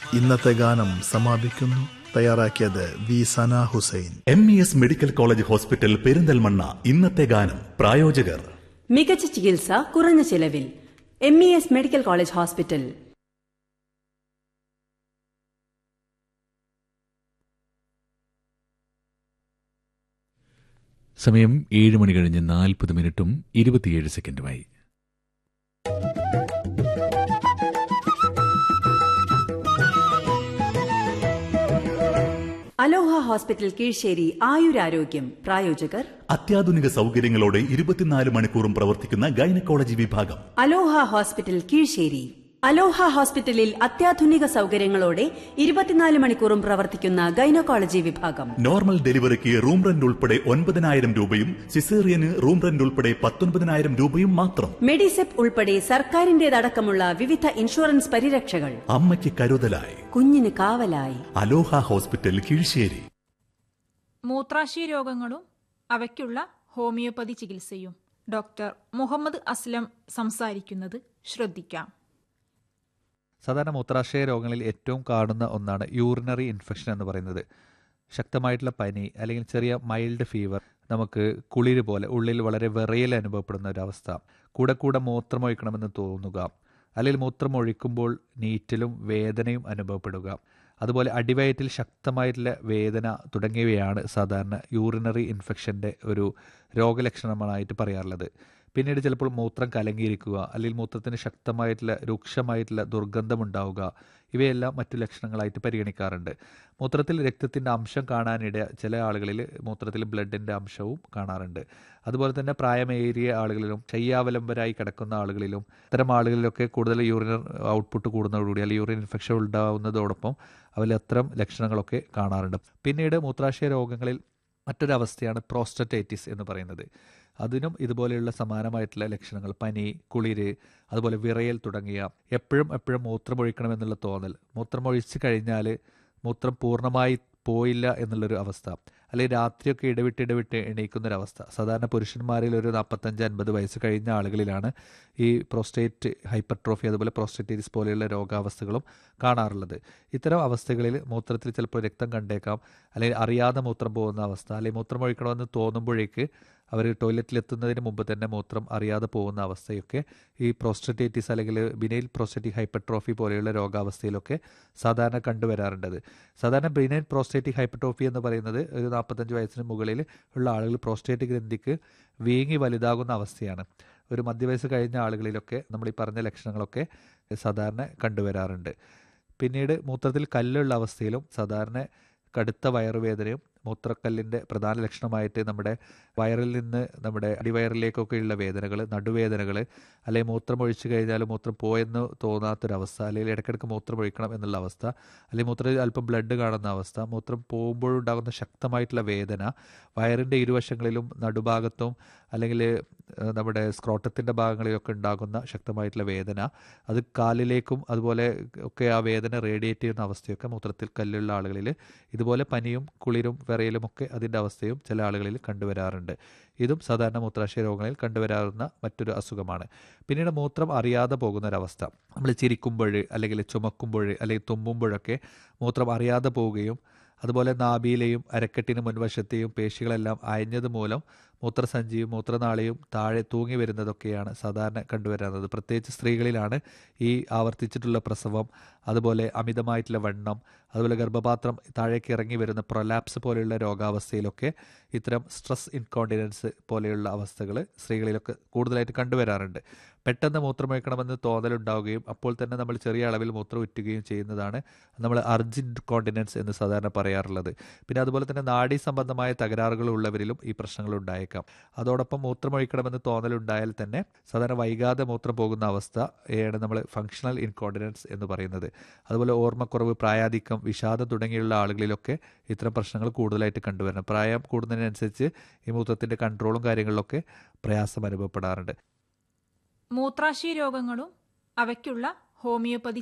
ഇന്നത്തെ ഗാനം സമാപിക്കുന്നു തയ്യാറാക്കിയത് V Sana Hussain M E S medical college hospital Perinthalmanna ഇന്നത്തെ ഗാനം പ്രായോജകർ മികച്ച ചികിത്സ കുറഞ്ഞ ചിലവിൽ M E S medical college hospital സമയം ഏഴ് മണി കഴിഞ്ഞ് നാൽപ്പത് മിനിറ്റും ഇരുപത്തിയേഴ് സെക്കൻഡുമായി അലോഹ ഹോസ്പിറ്റൽ കീഴ്ശ്ശേരി ആയുരാരോഗ്യം പ്രായോജകർ അത്യാധുനിക സൗകര്യങ്ങളോടെ ഇരുപത്തിനാല് മണിക്കൂറും പ്രവർത്തിക്കുന്ന ഗൈനക്കോളജി വിഭാഗം അലോഹ ഹോസ്പിറ്റൽ കീഴ്ശ്ശേരി അലോഹ ഹോസ്പിറ്റലിൽ അത്യാധുനിക സൗകര്യങ്ങളോടെ ഇരുപത്തിനാല് മണിക്കൂറും പ്രവർത്തിക്കുന്ന ഗൈനക്കോളജി വിഭാഗം നോർമൽ ഡെലിവറിക്ക് റൂം റെന്റ് ഉൾപ്പെടെ ഒൻപതിനായിരം രൂപയും സിസേറിയന് റൂം റെന്റ് ഉൾപ്പെടെ പത്തൊൻപതിനായിരം രൂപയും മാത്രം മെഡിസെപ്പ് ഉൾപ്പെടെ സർക്കാരിന്റേതടക്കമുള്ള വിവിധ ഇൻഷുറൻസ് പരിരക്ഷകൾ അമ്മയ്ക്ക് കരുതലായി കുഞ്ഞിന് കാവലായി അലോഹ ഹോസ്പിറ്റൽ കീഴ്ശ്ശേരി മൂത്രാശയ രോഗങ്ങളും അവയ്ക്കുള്ള ഹോമിയോപ്പതി ചികിത്സയും ഡോക്ടർ മുഹമ്മദ് അസ്ലം സംസാരിക്കുന്നത് ശ്രദ്ധിക്കാം സാധാരണ മൂത്രാശയ രോഗങ്ങളിൽ ഏറ്റവും കാണുന്ന ഒന്നാണ് യൂറിനറി ഇൻഫെക്ഷൻ എന്ന് പറയുന്നത് ശക്തമായിട്ടുള്ള പനി അല്ലെങ്കിൽ ചെറിയ മൈൽഡ് ഫീവർ നമുക്ക് കുളിര് പോലെ ഉള്ളിൽ വളരെ വിറയൽ അനുഭവപ്പെടുന്ന ഒരു അവസ്ഥ കൂടെ കൂടെ മൂത്രമൊഴിക്കണമെന്ന് തോന്നുക അല്ലെങ്കിൽ മൂത്രമൊഴിക്കുമ്പോൾ നീറ്റലും വേദനയും അനുഭവപ്പെടുക അതുപോലെ അടിവയറ്റിൽ ശക്തമായിട്ടുള്ള വേദന തുടങ്ങിയവയാണ് സാധാരണ യൂറിനറി ഇൻഫെക്ഷൻ്റെ ഒരു രോഗലക്ഷണമായിട്ട് പറയാറുള്ളത് പിന്നീട് ചിലപ്പോൾ മൂത്രം കലങ്ങിയിരിക്കുക അല്ലെങ്കിൽ മൂത്രത്തിന് ശക്തമായിട്ടുള്ള രൂക്ഷമായിട്ടുള്ള ദുർഗന്ധമുണ്ടാവുക ഇവയെല്ലാം മറ്റു ലക്ഷണങ്ങളായിട്ട് പരിഗണിക്കാറുണ്ട് മൂത്രത്തിൽ രക്തത്തിൻ്റെ അംശം കാണാനിട ചില ആളുകളിൽ മൂത്രത്തിൽ ബ്ലഡിൻ്റെ അംശവും കാണാറുണ്ട് അതുപോലെ തന്നെ പ്രായമേറിയ ആളുകളിലും ശയ്യാവലംബരായി കിടക്കുന്ന ആളുകളിലും ഇത്തരം ആളുകളിലൊക്കെ കൂടുതൽ യൂറിനർ ഔട്ട്പുട്ട് കൂടുന്നതോടുകൂടി അല്ലെങ്കിൽ യൂറിൻ ഇൻഫെക്ഷൻ ഉണ്ടാവുന്നതോടൊപ്പം അവരിൽ അത്തരം ലക്ഷണങ്ങളൊക്കെ കാണാറുണ്ട് പിന്നീട് മൂത്രാശയ രോഗങ്ങളിൽ മറ്റൊരവസ്ഥയാണ് പ്രോസ്റ്ററ്റൈറ്റിസ് എന്ന് പറയുന്നത് അതിനും ഇതുപോലെയുള്ള സമാനമായിട്ടുള്ള ലക്ഷണങ്ങൾ പനി കുളിര് അതുപോലെ വിറയൽ തുടങ്ങിയ എപ്പോഴും എപ്പോഴും മൂത്രമൊഴിക്കണമെന്നുള്ള തോന്നൽ മൂത്രമൊഴിച്ച് കഴിഞ്ഞാൽ മൂത്രം പൂർണ്ണമായി പോയില്ല എന്നുള്ളൊരു അവസ്ഥ അല്ലെങ്കിൽ രാത്രിയൊക്കെ ഇടവിട്ട് ഇടവിട്ട് എണീക്കുന്നൊരവസ്ഥ സാധാരണ പുരുഷന്മാരിൽ ഒരു നാൽപ്പത്തഞ്ച് അൻപത് വയസ്സ് കഴിഞ്ഞ ആളുകളിലാണ് ഈ പ്രോസ്റ്റേറ്റ് ഹൈപ്പർട്രോഫി അതുപോലെ പ്രോസ്റ്റേറ്റൈറ്റിസ് പോലെയുള്ള രോഗാവസ്ഥകളും കാണാറുള്ളത് ഇത്തരം അവസ്ഥകളിൽ മൂത്രത്തിൽ ചിലപ്പോൾ രക്തം കണ്ടേക്കാം അല്ലെങ്കിൽ അറിയാതെ മൂത്രം പോകുന്ന അവസ്ഥ അല്ലെങ്കിൽ മൂത്രം ഒഴിക്കണമെന്ന് തോന്നുമ്പോഴേക്ക് അവർ ടോയ്ലറ്റിലെത്തുന്നതിന് മുമ്പ് തന്നെ മൂത്രം അറിയാതെ പോകുന്ന അവസ്ഥയൊക്കെ ഈ പ്രോസ്റ്ററ്റൈറ്റിസ് അല്ലെങ്കിൽ ബിനൈൽ പ്രോസ്റ്ററ്റിക് ഹൈപ്പർട്രോഫി പോലെയുള്ള രോഗാവസ്ഥയിലൊക്കെ സാധാരണ കണ്ടുവരാറുണ്ടത് സാധാരണ ബിനൈൽ പ്രോസ്റ്റേറ്റിക് ഹൈപ്പർട്രോഫി എന്ന് പറയുന്നത് ഒരു നാൽപ്പത്തഞ്ച് വയസ്സിന് മുകളിൽ ഉള്ള ആളുകൾ പ്രോസ്റ്റേറ്റ് ഗ്രന്ഥിക്ക് വീങ്ങി വലുതാകുന്ന അവസ്ഥയാണ് ഒരു മധ്യവയസ്സ് കഴിഞ്ഞ ആളുകളിലൊക്കെ നമ്മൾ ഈ പറഞ്ഞ ലക്ഷണങ്ങളൊക്കെ സാധാരണ കണ്ടുവരാറുണ്ട് പിന്നീട് മൂത്രത്തിൽ കല്ലുള്ള അവസ്ഥയിലും സാധാരണ കടുത്ത വയറുവേദനയും മൂത്രക്കല്ലിൻ്റെ പ്രധാന ലക്ഷണമായിട്ട് നമ്മുടെ വയറിൽ നിന്ന് നമ്മുടെ അടിവയറിലേക്കൊക്കെയുള്ള വേദനകൾ നടുവേദനകൾ അല്ലെങ്കിൽ മൂത്രം ഒഴിച്ചു കഴിഞ്ഞാൽ മൂത്രം പോയെന്ന് തോന്നാത്തൊരവസ്ഥ അല്ലെങ്കിൽ ഇടയ്ക്കിടയ്ക്ക് മൂത്രം ഒഴിക്കണം എന്നുള്ള അവസ്ഥ അല്ലെങ്കിൽ മൂത്രത്തിൽ അല്പം ബ്ലഡ് കാണുന്ന അവസ്ഥ മൂത്രം പോകുമ്പോഴുണ്ടാകുന്ന ശക്തമായിട്ടുള്ള വേദന വയറിൻ്റെ ഇരുവശങ്ങളിലും നടുഭാഗത്തും അല്ലെങ്കിൽ നമ്മുടെ സ്ക്രോട്ടത്തിൻ്റെ ഭാഗങ്ങളിലൊക്കെ ഉണ്ടാകുന്ന ശക്തമായിട്ടുള്ള വേദന അത് കാലിലേക്കും അതുപോലെ ഒക്കെ ആ വേദന റേഡിയേറ്റ് ചെയ്യുന്ന അവസ്ഥയൊക്കെ മൂത്രത്തിൽ കല്ലുള്ള ആളുകളിൽ ഇതുപോലെ പനിയും കുളിരും വിറയലും ഒക്കെ അതിൻ്റെ അവസ്ഥയും ചില ആളുകളിൽ കണ്ടുവരാറുണ്ട് ഇതും സാധാരണ മൂത്രാശയ രോഗങ്ങളിൽ കണ്ടുവരാറുന്ന മറ്റൊരു അസുഖമാണ് പിന്നീട് മൂത്രം അറിയാതെ പോകുന്ന ഒരവസ്ഥ നമ്മൾ ചിരിക്കുമ്പോൾ അല്ലെങ്കിൽ ചുമക്കുമ്പോൾ അല്ലെങ്കിൽ തുമ്മുമ്പോഴൊക്കെ മൂത്രം അറിയാതെ പോവുകയും അതുപോലെ നാഭിയിലെയും അരക്കെട്ടിന് മുൻവശത്തെയും പേശികളെല്ലാം അയഞ്ഞത് മൂലം മൂത്രസഞ്ചിയും മൂത്രനാളിയും താഴെ തൂങ്ങി വരുന്നതൊക്കെയാണ് സാധാരണ കണ്ടുവരുന്നത് പ്രത്യേകിച്ച് സ്ത്രീകളിലാണ് ഈ ആവർത്തിച്ചിട്ടുള്ള പ്രസവം അതുപോലെ അമിതമായിട്ടുള്ള വണ്ണം അതുപോലെ ഗർഭപാത്രം താഴേക്ക് ഇറങ്ങി വരുന്ന പ്രൊലാപ്സ് പോലെയുള്ള രോഗാവസ്ഥയിലൊക്കെ ഇത്തരം സ്ട്രെസ് ഇൻകോണ്ടിനൻസ് പോലെയുള്ള അവസ്ഥകൾ സ്ത്രീകളിലൊക്കെ കൂടുതലായിട്ട് കണ്ടുവരാറുണ്ട് പെട്ടെന്ന് മൂത്രമൊഴിക്കണമെന്ന് തോന്നലുണ്ടാവുകയും അപ്പോൾ തന്നെ നമ്മൾ ചെറിയ അളവിൽ മൂത്രം ഉറ്റുകയും ചെയ്യുന്നതാണ് നമ്മൾ അർജൻറ്റ് കോണ്ടിനൻസ് എന്ന് സാധാരണ പറയാറുള്ളത് പിന്നെ അതുപോലെ തന്നെ നാഡീ സംബന്ധമായ തകരാറുകൾ ഉള്ളവരിലും ഈ പ്രശ്നങ്ങൾ ഉണ്ടായേക്കാം അതോടൊപ്പം മൂത്രമൊഴിക്കണമെന്ന് തോന്നലുണ്ടായാൽ തന്നെ സാധാരണ വൈകാതെ മൂത്രം പോകുന്ന അവസ്ഥയാണ് നമ്മൾ ഫങ്ഷണൽ ഇൻകോണ്ടിനൻസ് എന്ന് പറയുന്നത് അതുപോലെ ഓർമ്മക്കുറവ് പ്രായാധിക്യം വിഷാദം തുടങ്ങിയുള്ള ആളുകളിലൊക്കെ ഇത്തരം പ്രശ്നങ്ങൾ കൂടുതലായിട്ട് കണ്ടുവരണം പ്രായം കൂടുന്നതിനനുസരിച്ച് ഈ മൂത്രത്തിൻ്റെ കൺട്രോളും കാര്യങ്ങളിലൊക്കെ പ്രയാസം അനുഭവപ്പെടാറുണ്ട് മൂത്രാശയ രോഗങ്ങളും അവയ്ക്കുള്ള ഹോമിയോപ്പതി